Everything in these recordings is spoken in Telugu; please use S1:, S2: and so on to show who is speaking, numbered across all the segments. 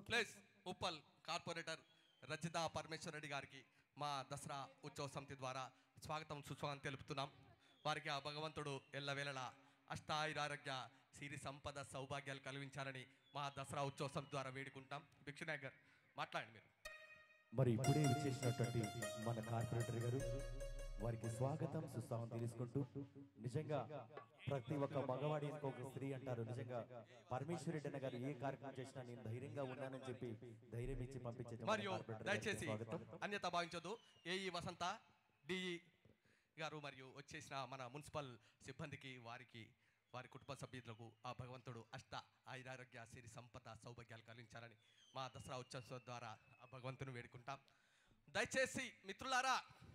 S1: ప్లస్ ఉప్పల్ కార్పొరేటర్ రచిత పరమేశ్వర్ రెడ్డి గారికి మా దసరా ఉత్సవ సమితి ద్వారా స్వాగతం సుస్వాగతం తెలుపుతున్నాం వారికి ఆ భగవంతుడు ఎల్లవేళలా అష్టాయురారోగ్య సిరి సంపద సౌభాగ్యాలు కలిగించాలని మా దసరా ఉత్సవ సమితి ద్వారా వేడుకుంటాం భిక్షునాయక్ గారు మాట్లాడండి మీరు
S2: మరి ఇప్పుడే విచ్చేసినటువంటి మన కార్పొరేటర్ గారు వారికి స్వాగతం సుస్వాగతం తెలుసుకుంటూ నిజంగా ప్రతి ఒక్క మగవాడి వెనుక ఒక స్త్రీ అంటారు నిజంగా పరమేశ్వర రెడ్డి అన్న గారు ఏ కార్యక్రమం చేసినా నేను ధైర్యంగా ఉన్నానని చెప్పి ధైర్యం ఇచ్చి పంపించే మన
S1: మరియు
S2: కార్పొరేటర్ గారికి
S1: దయచేసి
S2: స్వాగతం
S1: అన్యత భావించదు ఏఈ వసంత డిఈ గారు మరియు వచ్చేసిన మన మున్సిపల్ సిబ్బందికి వారికి వారి కుటుంబ సభ్యులకు ఆ భగవంతుడు అష్ట ఆయురారోగ్య సిరి సంపద సౌభాగ్యాలు కలిగించాలని మా దసరా ఉత్సవం ద్వారా ఆ భగవంతుని వేడుకుంటాం దయచేసి మిత్రులారా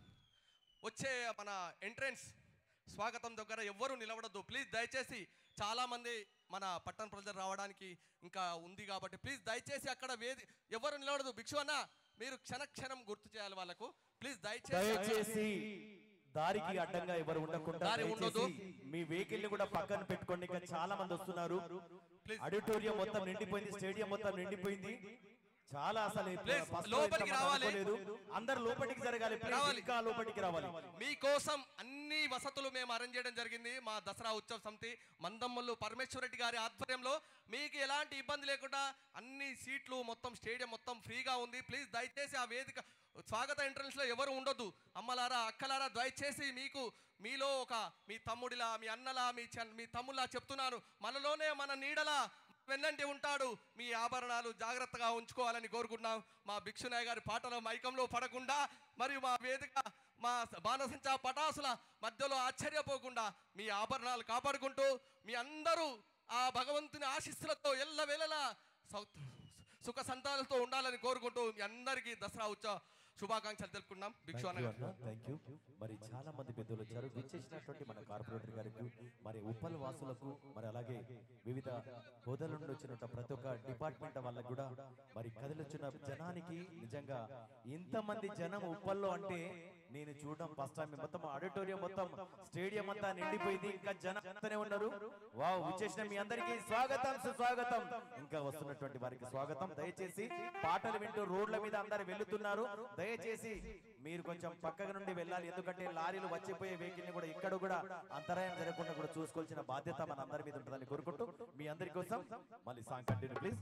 S1: వచ్చే మన ఎంట్రన్స్ స్వాగతం దగ్గర ఎవ్వరూ నిలబడద్దు ప్లీజ్ దయచేసి చాలామంది మన పట్టణ ప్రజలు రావడానికి ఇంకా ఉంది కాబట్టి ప్లీజ్ దయచేసి అక్కడ వేది ఎవరు నిలబడదు భిక్షు అన్న మీరు క్షణ క్షణం గుర్తు చేయాలి వాళ్ళకు ప్లీజ్ దయచేసి
S2: దయచేసి దారికి అడ్డంగా ఎవరు ఉండకుండా
S1: దారి ఉండొద్దు.
S2: దయచేసి మీ వెహికల్ ని కూడా పక్కన పెట్టుకోండి ఇంకా చాలా మంది వస్తున్నారు
S1: Please.
S2: ఆడిటోరియం మొత్తం నిండిపోయింది స్టేడియం మొత్తం నిండిపోయింది చాలా అసలు
S1: Please,
S2: ఫస్ట్
S1: లోపలికి
S2: ఇంత మంది
S1: రావాలి.
S2: అనుకోలేదు. అందరు లోపలికి జరగాలి Please,
S1: రావాలి.
S2: ఇంకా లోపలికి రావాలి
S1: మీకోసం అన్ని వసతులు మేము అరేంజ్ చేయడం జరిగింది మా దసరా ఉత్సవ సమితి మందమ్మల్లు పరమేశ్వరరెడ్డి గారి ఆధ్వర్యంలో మీకు ఎలాంటి ఇబ్బంది లేకుండా అన్ని సీట్లు మొత్తం స్టేడియం మొత్తం ఫ్రీగా ఉంది ప్లీజ్ దయచేసి ఆ వేదిక స్వాగత ఎంట్రన్స్ లో ఎవరు ఉండొద్దు అమ్మలారా అక్కలారా దయచేసి మీకు మీలో ఒక మీ తమ్ముడిలా మీ అన్నలా మీ చెన్- మీ తమ్ముళ్ళ చెప్తున్నాను మనలోనే మన నీడలా వెన్నంటి ఉంటాడు మీ ఆభరణాలు జాగ్రత్తగా ఉంచుకోవాలని కోరుకుంటున్నాం మా భిక్షునాయ్ గారి పాటల మైకంలో పడకుండా మరియు మా వేదిక మా బాణసంచా పటాసుల మధ్యలో ఆశ్చర్యపోకుండా మీ ఆభరణాలు కాపాడుకుంటూ మీ అందరూ ఆ భగవంతుని ఆశీస్సులతో ఎల్లవేళలా సౌ- సుఖ సంతాలతో ఉండాలని కోరుకుంటూ మీ అందరికీ దసరా ఉత్సవ శుభాకాంక్షలు తెలుపుకున్నాం భిక్షు అన్న గారు
S2: థ్యాంక్ యూ మరి చాలా మంది పెద్దలు వచ్చారు విచ్చేసినటువంటి మన కార్పొరేటర్ గారికి మరి ఉప్పల్ వాసులకు మరి అలాగే వివిధ హోదాల నుండి వచ్చిన ప్రతి ఒక్క డిపార్ట్మెంట్ వాళ్ళకు కూడా మరి కదిలొచ్చిన జనానికి నిజంగా ఇంతమంది జనం ఉప్పల్లో అంటే నేను చూడడం ఫస్ట్ టైం మొత్తం ఆడిటోరియం మొత్తం స్టేడియం అంతా నిండిపోయింది ఇంకా జనం అంతానే ఉన్నారు వావ్ విచ్చేసిన మీ అందరికీ స్వాగతం సుస్వాగతం ఇంకా వస్తున్నటువంటి వారికి స్వాగతం దయచేసి పాటలు వింటూ రోడ్ల మీద అందరు వెళ్తున్నారు దయచేసి మీరు కొంచెం పక్కకు నుండి వెళ్ళాలి ఎందుకంటే లారీలు వచ్చిపోయే వెహికల్ ని కూడా ఇక్కడ కూడా అంతరాయం జరగకుండా కూడా చూసుకోవాల్సిన బాధ్యత మన అందరి మీద ఉంటుందని కోరుకుంటూ మీ అందరి కోసం మళ్ళీ సాంగ్ కంటిన్యూ ప్లీజ్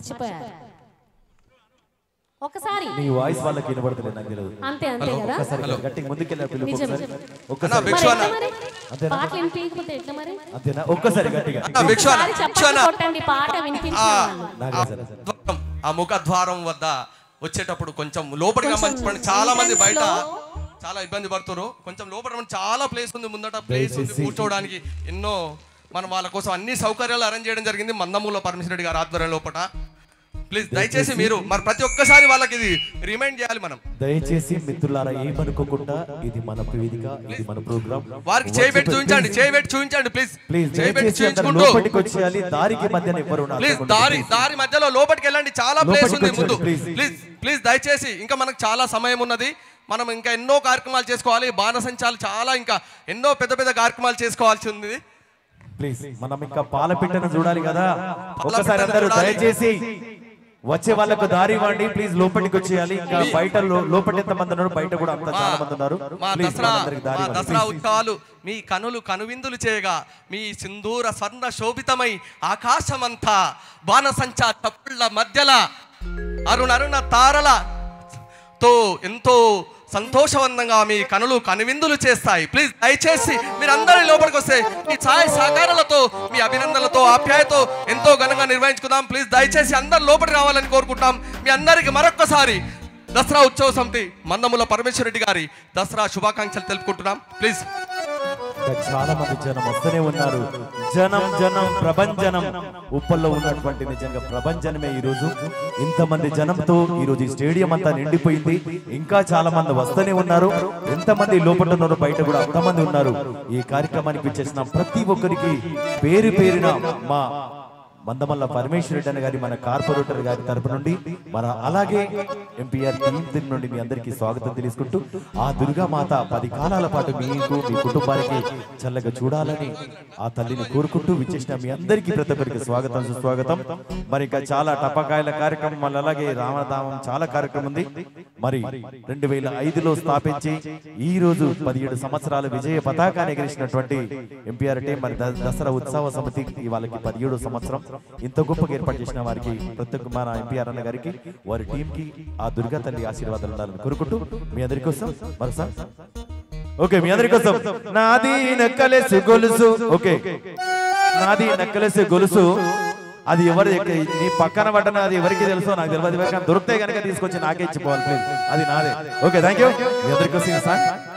S3: మర్చిపోయారు ఒకసారి
S2: నీ వాయిస్ వాళ్ళకి వినబడుతుంది నాకు తెలియదు
S3: అంతే అంతే కదా
S2: ఒక్కసారి గట్టిగా ముందుకెళ్ళి పిలుపు
S3: నిజం.
S2: ఒకసారి
S1: అన్న
S2: ఒక్కసారి
S3: మరి
S1: భిక్షు
S3: ఎట్లా
S1: అన్న
S3: మరి
S2: అంతేనా?
S3: పాటలు వినిపించకపోతే ఎట్లా మరి
S2: అంతేనా ఒక్కసారి గట్టిగా
S1: అన్న భిక్షు అన్న
S3: ఒకసారి
S1: భిక్షు
S3: చెప్పండి
S1: అన్న
S3: కొట్టండి పాట వినిపించిన
S1: ఆ,
S3: వాళ్ళు.
S2: నాకు
S1: ఆ
S2: సరే, సరే.
S1: ద్వారం, ఆ ముఖ ద్వారం వద్ద వచ్చేటప్పుడు కొంచెం లోపలికి
S3: కొంచెం
S1: రమ్మని చాలా మంది
S3: entrance
S1: బయట
S3: లో-
S1: చాలా ఇబ్బంది పడుతున్నారు కొంచెం లోపల రమ్మని చాలా ప్లేస్ ఉంది ముందట ప్లేస్ ఉంది
S2: దయచేసి-
S1: కూర్చోవడానికి ఎన్నో మనం వాళ్ళ కోసం అన్ని సౌకర్యాలు అరేంజ్ చేయడం జరిగింది మందమూల పరమేశ్వర రెడ్డి గారి ఆధ్వర్యం లోపల ప్లీజ్ దయచేసి మీరు మరి ప్రతి ఒక్కసారి వాళ్ళకి ఇది రిమైండ్ చేయాలి మనం
S2: దయచేసి మిత్రులారా ఏమనుకోకుండా ఇది మన వేదిక ఇది మన ప్రోగ్రామ్
S1: వారికి చేయబెట్టి చూపించండి చేయబెట్టి చూపించండి ప్లీజ్
S2: ప్లీజ్
S1: చేయబెట్టి
S2: దయచేసి అందరూ
S1: చూపించుకుంటూ
S2: లోపలికి వచ్చేయాలి దారికి మధ్యన ఎవరు ఉన్నారు
S1: ప్లీజ్
S2: అనుకోండి.
S1: దారి దారి మధ్యలో లోపలికి వెళ్ళండి చాలా ప్లేస్
S2: లోపలికి
S1: ఉంది
S2: వచ్చేయండి,
S1: ముందు
S2: please.
S1: ప్లీజ్ ప్లీజ్ దయచేసి ఇంకా మనకు చాలా సమయం ఉన్నది మనం ఇంకా ఎన్నో కార్యక్రమాలు చేసుకోవాలి బాణసంచాలు చాలా ఇంకా ఎన్నో పెద్ద పెద్ద కార్యక్రమాలు చేసుకోవాల్సి ఉంది
S2: ప్లీజ్ మనం ఇంకా పాలపిట్టను చూడాలి కదా ఒకసారి
S1: పాలపిట్టను
S2: అందరూ
S1: చూడాలి.
S2: దయచేసి వచ్చే వాళ్ళకు దారి ఇవ్వండి ప్లీజ్ లోపలికి వచ్చేయాలి ఇంకా బయట లో- లోపల ఎంత మంది ఉన్నారు బయట కూడా అంత చాలా మంది ఉన్నారు
S1: మా
S2: ప్లీజ్
S1: దసరా
S2: వాళ్ళందరికీ దారి
S1: మా
S2: ఇవ్వండి.
S1: దసరా
S2: Please.
S1: ఉత్సవాలు మీ కనులు కనువిందులు చేయగా మీ సింధూర స్వర్ణ శోభితమై ఆకాశమంతా బాణసంచా తప్పుళ్ళ మధ్యల అరుణరుణ తారల తో ఎంతో సంతోషవంతంగా మీ కనులు కనువిందులు చేస్తాయి ప్లీజ్ దయచేసి మీరందరి లోపలికి వస్తే మీ సహాయ సహకారాలతో మీ అభినందనలతో ఆప్యాయతో ఎంతో ఘనంగా నిర్వహించుకుందాం ప్లీజ్ దయచేసి అందరు లోపలికి రావాలని కోరుకుంటాం మీ అందరికి మరొక్కసారి దసరా ఉత్సవ సమితి మందముల పరమేశ్వరరెడ్డి గారి దసరా శుభాకాంక్షలు తెలుపుకుంటున్నాం ప్లీజ్
S2: ఇంకా చాలా మంది జనం వస్తూనే ఉన్నారు జనం జనం ప్రభంజనం ఉప్పల్లో ఉన్నటువంటి నిజంగా ప్రభంజనమే ఈ రోజు ఇంతమంది జనంతో ఈ రోజు ఈ స్టేడియం అంతా నిండిపోయింది ఇంకా చాలా మంది వస్తూనే ఉన్నారు ఎంతమంది లోపల ఉన్నారు బయట కూడా అంతమంది ఉన్నారు ఈ కార్యక్రమానికి వచ్చేసిన ప్రతి ఒక్కరికి పేరు పేరున మా మందమల్ల పరమేశ్వర రెడ్డి అన్న గారి మన కార్పొరేటర్ గారి తరపు నుండి మన అలాగే ఎంపీఆర్ టీం తరపు నుండి మీ అందరికీ స్వాగతం తెలుసుకుంటూ ఆ దుర్గా మాత పది కాలాల పాటు మీకు మీ కుటుంబానికి చల్లగా చూడాలని ఆ తల్లిని కోరుకుంటూ విచ్చేసిన మీ అందరికీ ప్రతి ఒక్కరికి స్వాగతం సుస్వాగతం మరి ఇంకా చాలా టపాకాయల కార్యక్రమం మళ్ళీ అలాగే రామధామం చాలా కార్యక్రమం ఉంది మరి రెండు వేల ఐదులో స్థాపించి ఈ రోజు పదిహేడు సంవత్సరాల విజయ పతాకాన్ని ఎగిరిసినటువంటి ఎంపీఆర్ టీం మరి ద- దసరా ఉత్సవ సమితి వాళ్ళకి పదిహేడు సంవత్సరం ఇంత గొప్పగా ఏర్పాటు చేసిన వారికి ప్రతి ఒక్క మన ఎంపీఆర్ అన్న గారికి వారి టీం కి ఆ దుర్గా తల్లి ఆశీర్వాదాలు ఉండాలని కోరుకుంటూ మీ అందరి కోసం మరోసారి ఓకే మీ అందరి కోసం నాది నక్కలేసి గొలుసు ఓకే నాది నక్కలేసి గొలుసు అది ఎవరు నీ పక్కన పడ్డన అది ఎవరికి తెలుసో నాకు తెలియదు ఎవరికైనా దొరికితే కనుక తీసుకొచ్చి నాకే ఇచ్చిపోవాలి ప్లీజ్ అది నాదే ఓకే థ్యాంక్ యూ మీ అందరి కోసం సార్